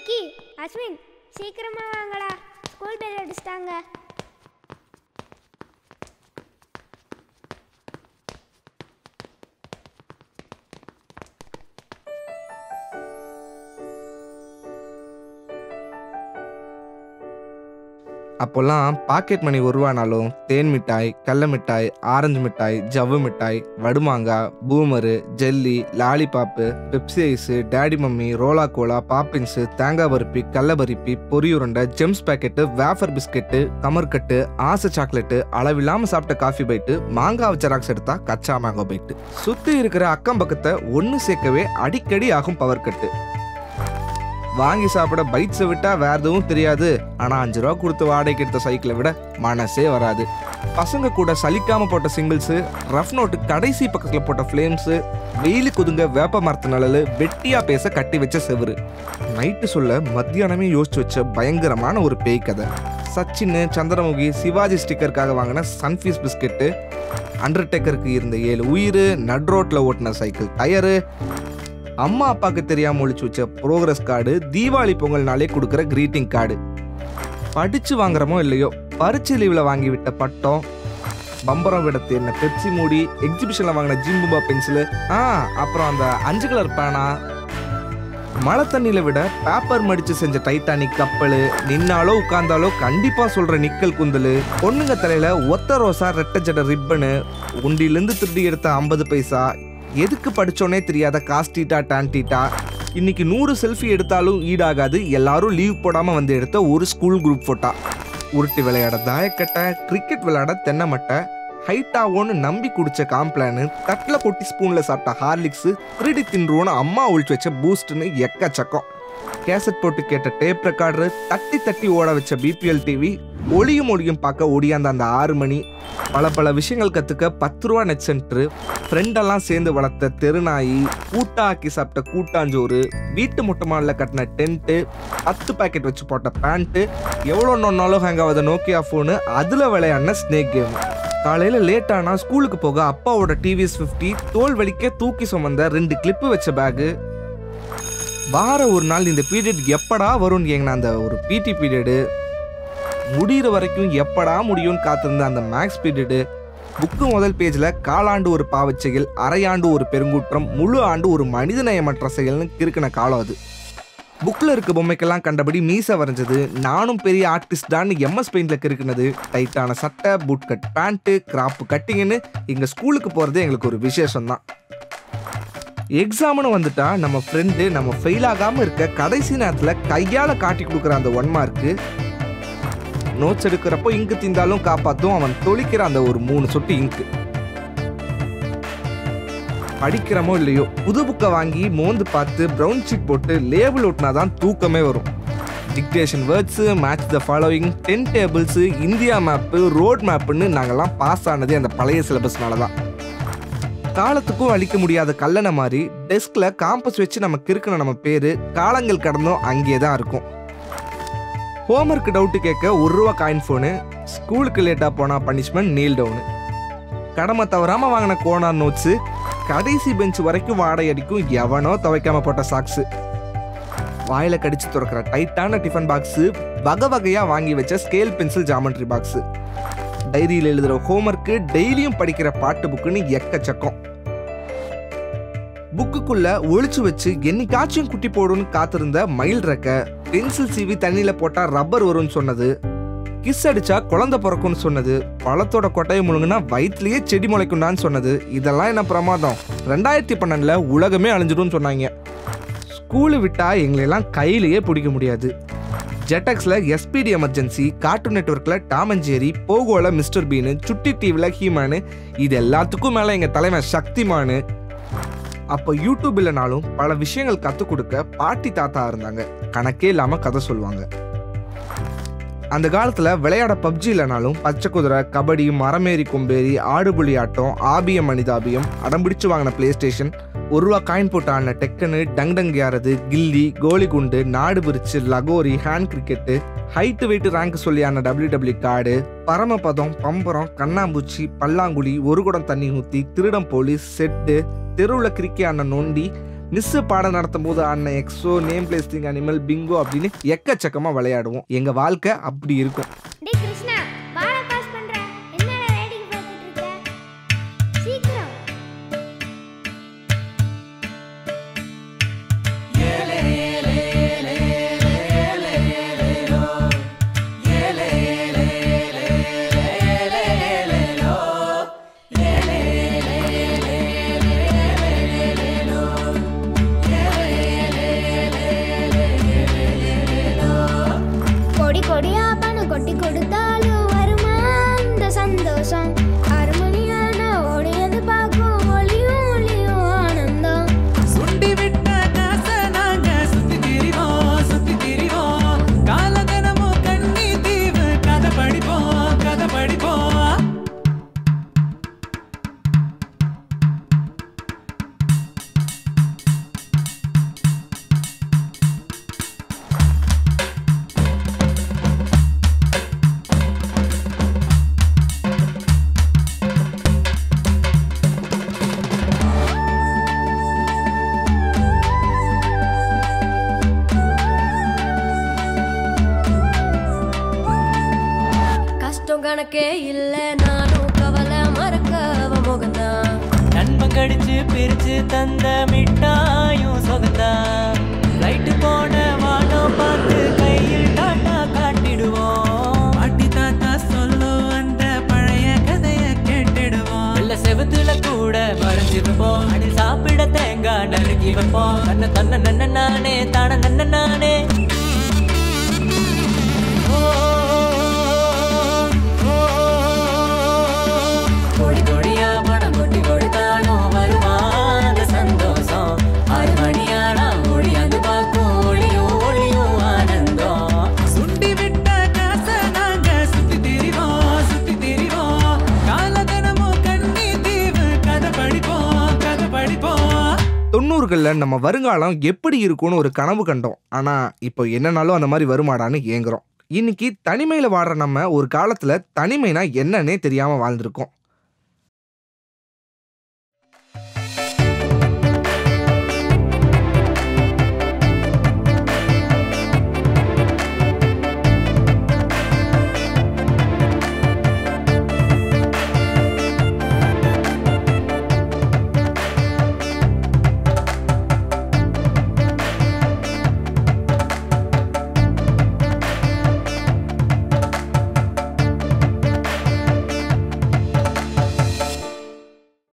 விக்கி அஸ்வின் சீக்கிரமா வாங்கடா ஸ்கூல் பேர் அடிச்சிட்டாங்க அப்போல்லாம் பாக்கெட் மணி உருவானாலும் தேன் மிட்டாய் கடல மிட்டாய் ஆரஞ்சு மிட்டாய் ஜவ்வு மிட்டாய் வடுமாங்காய் Boomer jelly lollipop Pepsi ice daddy mummy Rola Cola Poppins தேங்காய் பருப்பி கடல பருப்பி பொரி உருண்டை ஜெம்ஸ் பேக்கெட்டு வேஃபர் பிஸ்கெட்டு கமர்கட்டு ஆசை சாக்லேட்டு அளவில்லாம சாப்பிட்ட காஃபி பைட்டு மாங்காய் ஜெராக்ஸ் எடுத்தா கச்சா மேங்கோ பைட்டு சுத்தி இருக்கிற அக்கம் பக்கத்தை ஒன்று சேர்க்கவே அடிக்கடி ஆகும் பவர் கட்டு வாங்கி சாப்பிட பைட்ஸை விட்டா வேற எதுவும் தெரியாது ஆனா அஞ்சு ரூபா கொடுத்து வாடகைக்கு எடுத்த சைக்கிளை விட மனசே வராது பசங்க கூட சலிக்காம போட்ட சிங்கிள்ஸ் ரஃப் நோட்டு கடைசி பக்கத்துல போட்ட ஃப்ளேம்ஸ் வெயிலு குதுங்க வேப்ப மரத்து நிழலு வெட்டியா பேச கட்டி வச்ச செவுரு நைட்டு சொல்ல மத்தியானமே யோசிச்சு வச்ச பயங்கரமான ஒரு பேய் கதை சச்சின் சந்திரமுகி சிவாஜி ஸ்டிக்கருக்காக வாங்கின சன்ஃபீஸ் பிஸ்கெட்டு அண்டர்டேக்கருக்கு இருந்த ஏழு உயிர் நட் ரோட்ல ஓட்டின சைக்கிள் டயரு அம்மா அப்பாவுக்கு தெரியாம ஒழிச்சு வச்ச ப்ரோக்ரஸ் கார்டு தீபாவளி பொங்கல்னாலே கொடுக்குற கிரீட்டிங் கார்டு படிச்சு வாங்குறமோ இல்லையோ பரிச்சு லீவ்ல வாங்கி விட்ட பட்டம் பம்பரம் விட தேர்ன பெப்சி மூடி எக்ஸிபிஷன்ல வாங்கின ஜிம்புபா பென்சிலு ஆ அப்புறம் அந்த அஞ்சு கலர் பேனா மழை தண்ணியில விட பேப்பர் மடிச்சு செஞ்ச டைட்டானிக் கப்பல் நின்னாலோ உட்கார்ந்தாலோ கண்டிப்பா சொல்ற நிக்கல் குந்தலு பொண்ணுங்க தலையில ஒத்த ரோசா ரெட்ட ஜட ரிப்பனு உண்டியிலிருந்து திருடி எடுத்த ஐம்பது பைசா எதுக்கு படிச்சோனே தெரியாத காஸ்டீட்டா டான்டீட்டா இன்னைக்கு நூறு செல்ஃபி எடுத்தாலும் ஈடாகாது எல்லாரும் லீவ் போடாம வந்து எடுத்த ஒரு ஸ்கூல் குரூப் போட்டா உருட்டி விளையாட தாயக்கட்டை கிரிக்கெட் விளையாட தென்னை மட்டை ஹைட்டாவோன்னு நம்பி குடிச்ச காம்ப்ளானு தட்டில் கொட்டி ஸ்பூனில் சாப்பிட்ட ஹார்லிக்ஸு திருடி தின்றுவோன்னு அம்மா ஒழிச்சு வச்ச பூஸ்ட்னு எக்கச்சக்கம் கேசட் போட்டு கேட்ட டேப் ரெக்கார்டரு தட்டி தட்டி ஓட வச்ச பிபிஎல் டிவி ஒளியும் ஒளியும் பார்க்க ஓடியாந்த அந்த ஆறு மணி பல பல விஷயங்கள் கற்றுக்க பத்து ரூபா நெட் சென்ட்ரு ஃப்ரெண்டெல்லாம் சேர்ந்து வளர்த்த தெருநாயி கூட்டா ஆக்கி சாப்பிட்ட கூட்டாஞ்சோறு வீட்டு மொட்டை மாடில் கட்டின டென்ட்டு பத்து பாக்கெட் வச்சு போட்ட பேண்ட்டு எவ்வளோ நொன்னாலும் ஹேங் ஆகாத நோக்கியா ஃபோனு அதில் விளையாடின ஸ்னேக் கேம் காலையில் லேட் ஆனா ஸ்கூலுக்கு போக அப்பாவோட டிவிஎஸ் ஃபிஃப்டி தோல் வலிக்க தூக்கி சுமந்த ரெண்டு கிளிப்பு வச்ச பேகு வார ஒரு நாள் இந்த பீரியட் எப்படா வரும்னு ஏங்கின அந்த ஒரு பிடி பீரியடு முடிகிற வரைக்கும் எப்படா முடியும்னு காத்திருந்த அந்த மேக்ஸ் பீரியடு புக்கு முதல் பேஜில் காலாண்டு ஒரு பாவச் செயல் அரையாண்டு ஒரு பெருங்குற்றம் முழு ஆண்டு ஒரு மனிதநேயமற்ற செயல்னு கிறுக்கின காலம் அது புக்கில் இருக்க பொம்மைக்கெல்லாம் கண்டபடி மீசை வரைஞ்சது நானும் பெரிய ஆர்டிஸ்ட் தான் எம்எஸ் பெயிண்டில் கிறுக்குனது டைட்டான சட்டை பூட் கட் பேண்ட்டு கிராப்பு கட்டிங்னு எங்கள் ஸ்கூலுக்கு போகிறதே எங்களுக்கு ஒரு விசேஷம் தான் எக்ஸாம்னு வந்துட்டா நம்ம ஃப்ரெண்டு நம்ம ஃபெயில் ஆகாமல் இருக்க கடைசி நேரத்தில் கையால் காட்டி கொடுக்குற அந்த ஒன் மார்க்கு நோட்ஸ் எடுக்கிறப்போ இங்கு தீந்தாலும் காப்பாற்றும் அவன் தொளிக்கிற அந்த ஒரு மூணு சொட்டு இங்கு படிக்கிறமோ இல்லையோ புது புக்கை வாங்கி மோந்து பார்த்து ப்ரௌன் ஷீட் போட்டு லேபிள் ஒட்டினா தான் தூக்கமே வரும் dictation words match the following ten tables India map road மேப்புன்னு நாங்கள்லாம் பாஸ் ஆனதே அந்த பழைய சிலபஸ்னால தான் காலத்துக்கும் அழிக்க முடியாத கல்லணை மாதிரி டெஸ்கில் காம்பஸ் வச்சு நம்ம கிறுக்கின நம்ம பேர் காலங்கள் கடந்தும் அங்கேயே தான் இருக்கும் ஹோம்ஒர்க் டவுட்டு கேட்க ஒரு ரூபா காயின் ஃபோனு ஸ்கூலுக்கு லேட்டாக போனால் பனிஷ்மெண்ட் நீல் டவுனு கடமை தவறாமல் வாங்கின கோனார் நோட்ஸு கடைசி பெஞ்ச் வரைக்கும் வாடகை அடிக்கும் எவனோ துவைக்காம போட்ட சாக்ஸு வாயில கடிச்சு துறக்கிற டைட்டான டிஃபன் பாக்ஸு வகை வகையாக வாங்கி வச்ச ஸ்கேல் பென்சில் ஜாமெட்ரி பாக்ஸு டைரியில் எழுதுகிற ஹோம்ஒர்க்கு டெய்லியும் படிக்கிற பாட்டு புக்குன்னு எக்கச்சக்கம் புக்குக்குள்ள ஒளிச்சு வச்சு என்னைக்காச்சும் குட்டி போடுன்னு காத்திருந்த மயில் ரெக்க பென்சில் சீவி தண்ணியில போட்டா ரப்பர் வரும்னு சொன்னது கிஸ் அடிச்சா குழந்தை பிறக்கும்னு சொன்னது பழத்தோட கொட்டையை முழுங்குனா வயிற்றுலயே செடி முளைக்கும்டான்னு சொன்னது இதெல்லாம் என்ன பிரமாதம் ரெண்டாயிரத்தி பன்னெண்டுல உலகமே அழிஞ்சிடும்னு சொன்னாங்க ஸ்கூலு விட்டா எங்களெல்லாம் கையிலேயே பிடிக்க முடியாது ஜெட்டக்ஸில் எஸ்பிடி எமர்ஜென்சி கார்ட்டூன் நெட்ஒர்க்கில் டாம் அண்ட் ஜெரி போகோல மிஸ்டர் பீனு சுட்டி டிவியில் ஹீமானு இது எல்லாத்துக்கும் மேலே எங்கள் தலைவன் சக்திமானு அப்போ யூடியூப் இல்லைனாலும் பல விஷயங்கள் கற்றுக் கொடுக்க பாட்டி தாத்தா இருந்தாங்க கணக்கே இல்லாமல் கதை சொல்லுவாங்க அந்த காலத்தில் விளையாட பப்ஜி இல்லைனாலும் பச்சை குதிரை கபடி மரமேறி கொம்பேறி ஆடுபுலி ஆட்டம் ஆபியம் மனிதாபியம் அடம்பிடிச்சு வாங்கின பிளே ஸ்டேஷன் ஒரு ரூபா காயின் போட்டு ஆடின டெக்கனு டங் டங் யாரது கில்லி கோலி குண்டு நாடு பிரிச்சு லகோரி hand cricket height weight rank சொல்லி ஆன டபிள்யூ டபிள்யூ கார்டு பரமபதம் பம்பரம் கண்ணாம்பூச்சி பல்லாங்குழி ஒரு குடம் தண்ணி ஊற்றி திருடம் போலீஸ் செட்டு தெருவில் கிரிக்கி ஆன நொண்டி மிஸ் பாடம் நடத்தும் போது ஆடின X O name place thing animal bingo அப்படின்னு எக்கச்சக்கமா விளையாடுவோம் எங்க வாழ்க்கை அப்படி இருக்கும் டேய் கிருஷ்ணா பாட பாஸ் பண்ற என்னடா ரைடிங் பார்த்துட்டு இருக்க சீக்கிரம் கொடி கொடியா பணம் கொட்டி கொடுத்தாலும் வருமா அந்த சந்தோஷம் ஆறு மணியான ஓடியது பார்க்கும் ஒளியும் ஒளியும் ஆனந்தம் சுண்டி விட்ட காசை நாங்க சுத்தி திரிவோம் சுத்தி திரிவோம் காலகணமும் கண்ணி தீவு கதை படிப்போம் கதை படிப்போம் கஷ்டம் கணக்கே இல்ல நானும் கவலை மறக்க அவ முகந்தான் நண்பன் கடிச்சு பிரிச்சு தந்த மிட்டாயும் சொகந்தா லைட்டு போன வானம் பார்த்து கையில் டாட்டா காட்டிடுவோம் பாட்டி தாத்தா சொல்லும் அந்த பழைய கதைய கேட்டிடுவோம் வெள்ள செவுத்துல கூட மறைஞ்சு வைப்போம் அடி சாப்பிட தேங்காய் நறுக்கி வைப்போம் தன்ன தன்ன நன்ன நானே தான நன்ன நானே ஓ, ஓ, ஓ, கொடி கொடியா பணம் கொட்டி கொடுத்தாலும் வருமா அந்த சந்தோஷம் ஆறு மணியானா ஒளியாது பார்க்கும் ஒளியும் ஒளியும் ஆனந்தம் சுண்டி விட்ட காசை நாங்க சுத்தி திரிவோம் சுத்தி திரிவோம் காலகணமும் கண்ணி தீவு கதை படிப்போம் கதை படிப்போம் தொண்ணூறுகளில் நம்ம வருங்காலம் எப்படி இருக்கும்னு ஒரு கனவு கண்டோம் ஆனால் இப்போ என்னனாலும் அந்த மாதிரி வருமாடான்னு ஏங்குறோம் இன்னைக்கு தனிமையில் வாடுற நம்ம ஒரு காலத்தில் தனிமைனா என்னன்னே தெரியாமல் வாழ்ந்திருக்கோம்